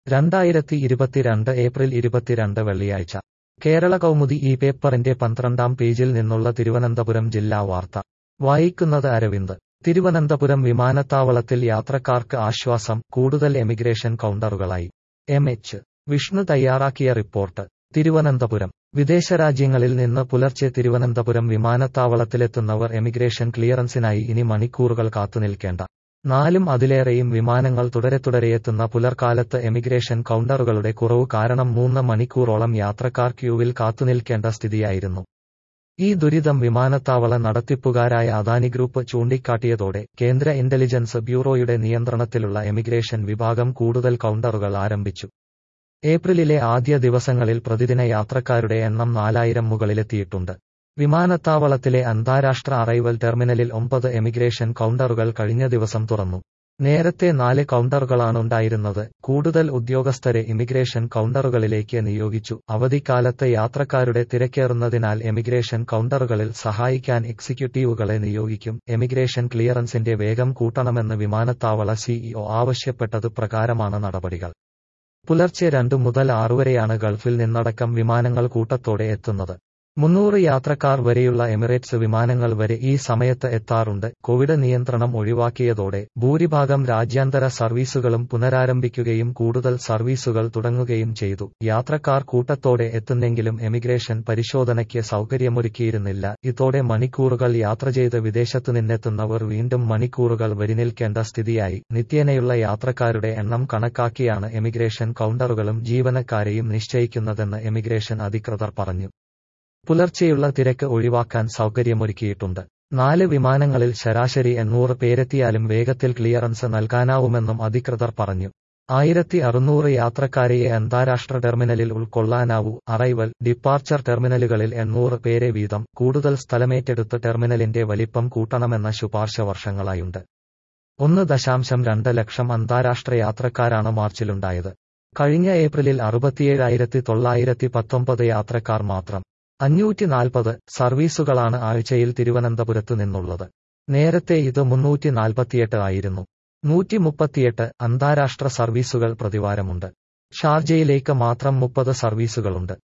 രണ്ടായിരത്തി ഇരുപത്തിരണ്ട് ഏപ്രിൽ ഇരുപത്തിരണ്ട് വെള്ളിയാഴ്ച കേരള കൗമുദി ഈ പേപ്പറിന്റെ പന്ത്രണ്ടാം പേജിൽ നിന്നുള്ള തിരുവനന്തപുരം ജില്ലാ വാർത്ത വായിക്കുന്നത് അരവിന്ദ് തിരുവനന്തപുരം വിമാനത്താവളത്തിൽ യാത്രക്കാർക്ക് ആശ്വാസം കൂടുതൽ എമിഗ്രേഷൻ കൗണ്ടറുകളായി എം എച്ച് വിഷ്ണു തയ്യാറാക്കിയ റിപ്പോർട്ട് തിരുവനന്തപുരം വിദേശ രാജ്യങ്ങളിൽ നിന്ന് പുലർച്ചെ തിരുവനന്തപുരം വിമാനത്താവളത്തിലെത്തുന്നവർ എമിഗ്രേഷൻ ക്ലിയറൻസിനായി ഇനി മണിക്കൂറുകൾ കാത്തുനിൽക്കേണ്ട നാലും അതിലേറെയും വിമാനങ്ങൾ തുടരെ തുടരെയെത്തുന്ന പുലർക്കാലത്ത് എമിഗ്രേഷൻ കൗണ്ടറുകളുടെ കുറവ് കാരണം മൂന്ന് മണിക്കൂറോളം യാത്രക്കാർ ക്യൂവിൽ കാത്തുനിൽക്കേണ്ട സ്ഥിതിയായിരുന്നു ഈ ദുരിതം വിമാനത്താവള നടത്തിപ്പുകാരായ അദാനി ഗ്രൂപ്പ് ചൂണ്ടിക്കാട്ടിയതോടെ കേന്ദ്ര ഇന്റലിജൻസ് ബ്യൂറോയുടെ നിയന്ത്രണത്തിലുള്ള എമിഗ്രേഷൻ വിഭാഗം കൂടുതൽ കൗണ്ടറുകൾ ആരംഭിച്ചു ഏപ്രിലിലെ ആദ്യ ദിവസങ്ങളിൽ പ്രതിദിന യാത്രക്കാരുടെ എണ്ണം നാലായിരം മുകളിലെത്തിയിട്ടുണ്ട് വിമാനത്താവളത്തിലെ അന്താരാഷ്ട്ര അറൈവൽ ടെർമിനലിൽ ഒമ്പത് എമിഗ്രേഷൻ കൗണ്ടറുകൾ കഴിഞ്ഞ ദിവസം തുറന്നു നേരത്തെ നാല് കൗണ്ടറുകളാണുണ്ടായിരുന്നത് കൂടുതൽ ഉദ്യോഗസ്ഥരെ ഇമിഗ്രേഷൻ കൗണ്ടറുകളിലേക്ക് നിയോഗിച്ചു അവധിക്കാലത്ത് യാത്രക്കാരുടെ തിരക്കേറുന്നതിനാൽ എമിഗ്രേഷൻ കൗണ്ടറുകളിൽ സഹായിക്കാൻ എക്സിക്യൂട്ടീവുകളെ നിയോഗിക്കും എമിഗ്രേഷൻ ക്ലിയറൻസിന്റെ വേഗം കൂട്ടണമെന്ന് വിമാനത്താവള സിഇഒ ആവശ്യപ്പെട്ടത് പ്രകാരമാണ് നടപടികൾ പുലർച്ചെ രണ്ടു മുതൽ ആറുവരെയാണ് ഗൾഫിൽ നിന്നടക്കം വിമാനങ്ങൾ കൂട്ടത്തോടെ എത്തുന്നത് മുന്നൂറ് യാത്രക്കാർ വരെയുള്ള എമിറേറ്റ്സ് വിമാനങ്ങൾ വരെ ഈ സമയത്ത് എത്താറുണ്ട് കോവിഡ് നിയന്ത്രണം ഒഴിവാക്കിയതോടെ ഭൂരിഭാഗം രാജ്യാന്തര സർവീസുകളും പുനരാരംഭിക്കുകയും കൂടുതൽ സർവീസുകൾ തുടങ്ങുകയും ചെയ്തു യാത്രക്കാർ കൂട്ടത്തോടെ എത്തുന്നെങ്കിലും എമിഗ്രേഷൻ പരിശോധനയ്ക്ക് സൗകര്യമൊരുക്കിയിരുന്നില്ല ഇതോടെ മണിക്കൂറുകൾ യാത്ര ചെയ്ത് വിദേശത്തു നിന്നെത്തുന്നവർ വീണ്ടും മണിക്കൂറുകൾ വരിനിൽക്കേണ്ട സ്ഥിതിയായി നിത്യേനയുള്ള യാത്രക്കാരുടെ എണ്ണം കണക്കാക്കിയാണ് എമിഗ്രേഷൻ കൗണ്ടറുകളും ജീവനക്കാരെയും നിശ്ചയിക്കുന്നതെന്ന് എമിഗ്രേഷൻ അധികൃതർ പറഞ്ഞു പുലർച്ചെയുള്ള തിരക്ക് ഒഴിവാക്കാൻ സൗകര്യമൊരുക്കിയിട്ടുണ്ട് നാല് വിമാനങ്ങളിൽ ശരാശരി എണ്ണൂറ് പേരെത്തിയാലും വേഗത്തിൽ ക്ലിയറൻസ് നൽകാനാവുമെന്നും അധികൃതർ പറഞ്ഞു ആയിരത്തി അറുന്നൂറ് യാത്രക്കാരെയെ അന്താരാഷ്ട്ര ടെർമിനലിൽ ഉൾക്കൊള്ളാനാവൂ അറൈവൽ ഡിപ്പാർച്ചർ ടെർമിനലുകളിൽ എണ്ണൂറ് പേരെ വീതം കൂടുതൽ സ്ഥലമേറ്റെടുത്ത് ടെർമിനലിന്റെ വലിപ്പം കൂട്ടണമെന്ന ശുപാർശ വർഷങ്ങളായുണ്ട് ഒന്ന് ദശാംശം രണ്ട് ലക്ഷം അന്താരാഷ്ട്ര യാത്രക്കാരാണ് മാർച്ചിലുണ്ടായത് കഴിഞ്ഞ ഏപ്രിലിൽ അറുപത്തിയേഴായിരത്തി തൊള്ളായിരത്തി പത്തൊമ്പത് യാത്രക്കാർ മാത്രം അഞ്ഞൂറ്റി നാൽപ്പത് സർവീസുകളാണ് ആഴ്ചയിൽ തിരുവനന്തപുരത്ത് നിന്നുള്ളത് നേരത്തെ ഇത് മുന്നൂറ്റി നാൽപ്പത്തിയെട്ട് ആയിരുന്നു നൂറ്റി മുപ്പത്തിയെട്ട് അന്താരാഷ്ട്ര സർവീസുകൾ പ്രതിവാരമുണ്ട് ഷാർജയിലേക്ക് മാത്രം മുപ്പത് സർവീസുകളുണ്ട്